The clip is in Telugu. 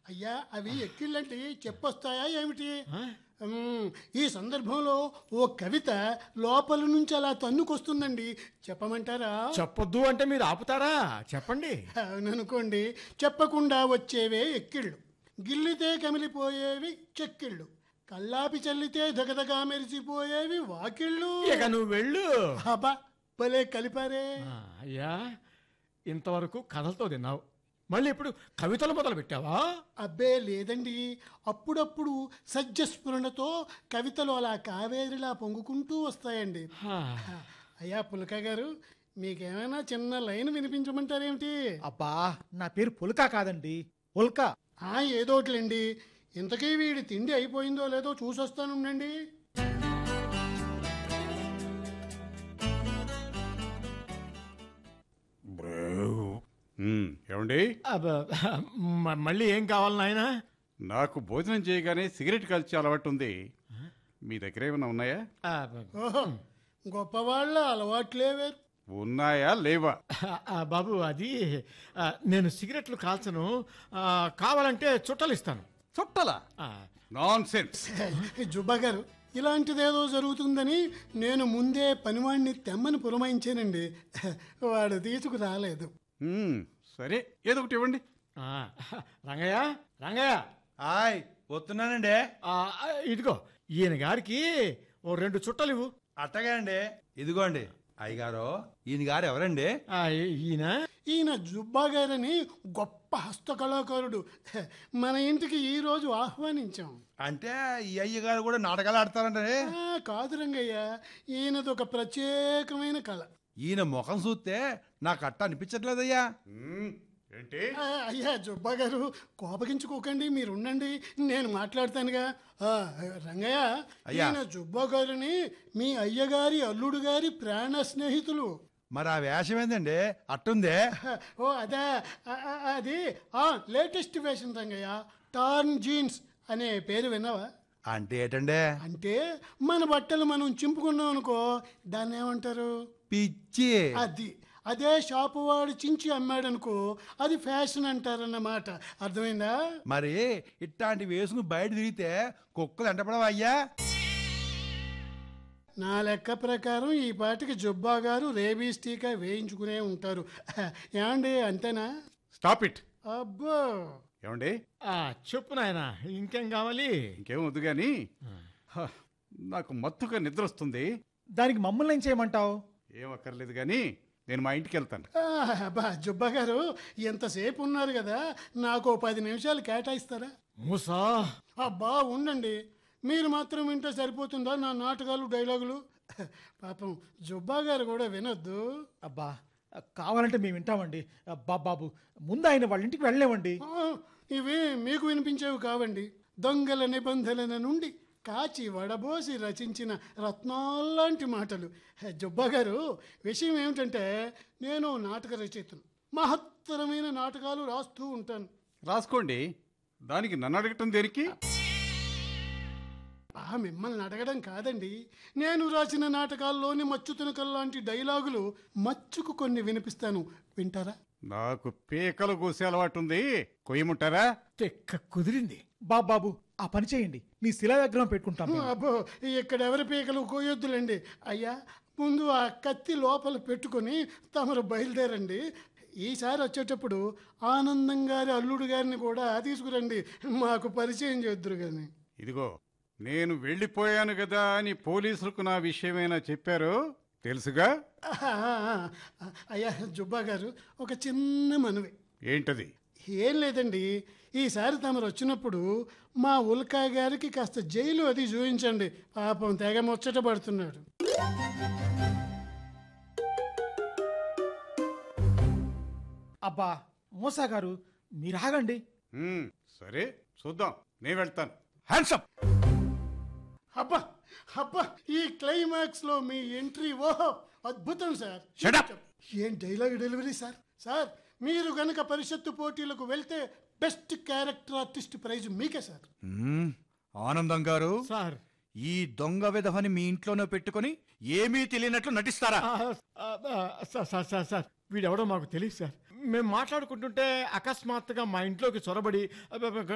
అయ్యా అవి ఎక్కిళ్ళంటే చెప్పొస్తాయా ఏమిటి మ్మ్, ఈ సందర్భంలో ఓ కవిత లోపల నుంచి అలా తన్నుకొస్తుందండి చెప్పమంటారా చెప్పొద్దు అంటే మీరు ఆపుతారా చెప్పండి అవుననుకోండి చెప్పకుండా వచ్చేవే ఎక్కిళ్ళు గిల్లితే కమిలిపోయేవి చెక్కిళ్ళు కల్లాపి చల్లితే దగదగా మెరిసిపోయేవి వాకిళ్ళు ఇక నువ్వు వెళ్ళు అబ్బా భలే కలిపారే ఆ, అయ్యా ఇంతవరకు కథలతో తిన్నావు మళ్ళీ ఇప్పుడు కవితలు మొదలు పెట్టావా అబ్బే లేదండి అప్పుడప్పుడు సజ్జస్ఫురణతో కవితలు అలా కావేరిలా పొంగుకుంటూ వస్తాయండి హా, అయ్యా పులక గారు మీకేమైనా చిన్న లైన్ వినిపించమంటారేమిటి అబ్బా నా పేరు పుల్కా కాదండి ఉల్కా ఆ ఏదోట్లండి ఇంతకీ వీడి తిండి అయిపోయిందో లేదో చూసొస్తానుండండి మ్మ్, ఏమండి అబ్బ, మ- మళ్ళీ ఏం కావాలి నాయనా నాకు భోజనం చేయగానే సిగరెట్ కాల్చే అలవాటు ఉంది మీ దగ్గర ఏమైనా ఉన్నాయా అబ్బ, ఓహో గొప్పవాళ్ళ అలవాట్లే వేరు ఉన్నాయా లేవా ఆ, బాబు అది ఆ, నేను సిగరెట్లు కాల్చను ఆ, కావాలంటే చుట్టలు ఇస్తాను చుట్టలా ఆ, నాన్ సెన్స్ జుబ్బా గారు ఇలాంటిదేదో జరుగుతుందని నేను ముందే పనివాడిని తెమ్మని పురమాయించానండి వాడు తీసుకురాలేదు సరే ఏదో ఒకటి ఇవ్వండి ఆ, రంగయ్య రంగయ్య హాయ్ వస్తున్నానండి ఆ, ఇదిగో ఈయన గారికి ఓ రెండు చుట్టలు ఇవ్వు అట్టగా అండి ఇదిగోండి అయ్యగారు ఈయన గారు ఎవరండి ఆ, ఈయన ఈయన జుబ్బా గారని గొప్ప హస్తకళాకారుడు మన ఇంటికి ఈ రోజు ఆహ్వానించాం అంటే ఈ అయ్యగారు కూడా నాటకాలు ఆడతారంటే ఆ, కాదు రంగయ్య ఈయనది ఒక ప్రత్యేకమైన కళ ఈయన ముఖం చూస్తే నాకు అట్ట అనిపించట్లేదయ్యా మ్మ్, ఏంటి ఆ, అయ్యా జుబ్బా గారు కోపగించుకోకండి మీరు ఉండండి నేను మాట్లాడతానుగా ఆ, రంగయ్య అయ్యా. ఈయన జుబ్బా గారిని మీ అయ్యగారి అల్లుడు గారి ప్రాణ స్నేహితులు మరి ఆ వేషం ఏందండి అట్టుందే ఓ అదే ఆ, ఆ, అది ఆ latest fashion Rangayya torn jeans అనే పేరు విన్నావా అంటే ఏంటండి అంటే మన బట్టలు మనం చింపుకున్నాం అనుకో దాన్ని ఏమంటారు పిచ్చి అది అదే షాపు వాడు చించి అమ్మాడనుకో అది ఫ్యాషన్ అంటారన్నమాట అర్థమైందా మరి ఇట్లాంటి వేసుకుని బయట తిరిగితే కుక్కలు ఎంటపడవా అయ్యా నా లెక్క ప్రకారం ఈ పాటికి జుబ్బా గారు రేబీస్ టీకా వేయించుకునే ఉంటారు ఏమండి అంతేనా స్టాప్ ఇట్ అబ్బో ఏమండి ఆ, చెప్పు నాయన ఇంకేం కావాలి ఇంకేం వద్దు కానీ హ, నాకు మత్తుగా నిద్ర వస్తుంది దానికి మమ్మల్ని ఏం చేయమంటావు ఏం అక్కర్లేదు కానీ నేను మా ఇంటికి వెళ్తాను ఆ, అబ్బా జుబ్బా గారు ఎంతసేపు ఉన్నారు కదా నాకు ఓ పది నిమిషాలు కేటాయిస్తారా మూసా అబ్బా ఉండండి మీరు మాత్రం వింటే సరిపోతుందా నా నాటకాలు డైలాగులు పాపం జుబ్బా గారు కూడా వినొద్దు అబ్బా కావాలంటే మేము వింటామండి అబ్బా బాబు ముందు ఆయన వాళ్ళ ఇంటికి వెళ్ళలేమండి ఆ, ఇవి మీకు వినిపించేవి కావండి దొంగల నిబంధనల నుండి కాచి వడబోసి రచించిన రత్నాల్లాంటి మాటలు హే, జుబ్బా గారు విషయం ఏమిటంటే నేను నాటక రచయితను మహత్తరమైన నాటకాలు రాస్తూ ఉంటాను రాసుకోండి దానికి నన్ను అడగటం దేనికి ఆ మిమ్మల్ని అడగడం కాదండి నేను రాసిన నాటకాల్లోని మచ్చు తునకల్ లాంటి డైలాగులు మచ్చుకు కొన్ని వినిపిస్తాను వింటారా నాకు పీకలు కోసే అలవాటు ఉంది కొయ్యముంటారా తెక్క కుదిరింది బాబు బాబు ఆ పని చేయండి మీ శిలా విగ్రహం పెట్టుకుంటాం మేము. అబ్బో ఇక్కడ ఎవరి పీకలు కోయొద్దులండి అయ్యా ముందు ఆ కత్తి లోపల పెట్టుకొని తమరు బయలుదేరండి ఈసారి వచ్చేటప్పుడు ఆనందం గారి అల్లుడు గారిని కూడా తీసుకురండి మాకు పరిచయం చేద్దురు కానీ ఇదిగో నేను వెళ్ళిపోయాను కదా అని పోలీసులకు నా విషయమైనా చెప్పారు తెలుసుగా అయ్యా జుబ్బా గారు ఒక చిన్న మనవి ఏంటది ఏం లేదండి ఈసారి తమరు వచ్చినప్పుడు మా ఉల్కా గారికి కాస్త జైలు అది చూపించండి పాపం తెగ ముచ్చట పడుతున్నాడు అబ్బా మోసా గారు మీరు ఆగండి మ్మ్, సరే చూద్దాం నేను వెళ్తాను హ్యాండ్సప్ అబ్బా అబ్బా ఈ క్లైమాక్స్ లో మీ ఎంట్రీ ఓహో అద్భుతం సార్ Shut up! ఏం డైలాగ్ డెలివరీ సార్ సార్ మీరు గనక పరిషత్తు పోటీలకు వెళ్తే బెస్ట్ క్యారెక్టర్ ఆర్టిస్ట్ ప్రైజ్ మీకే సార్ మ్మ్. ఆనందం గారు సార్ ఈ దొంగ విధవని మీ ఇంట్లోనే పెట్టుకొని ఏమీ తెలియనట్లు నటిస్తారా ఆ, ఆ, ఆ, సార్ సార్ సార్ సార్ వీడెవడో మాకు తెలియదు సార్ మేము మాట్లాడుకుంటుంటే అకస్మాత్తుగా మా ఇంట్లోకి చొరబడి అబ్బబ్బ,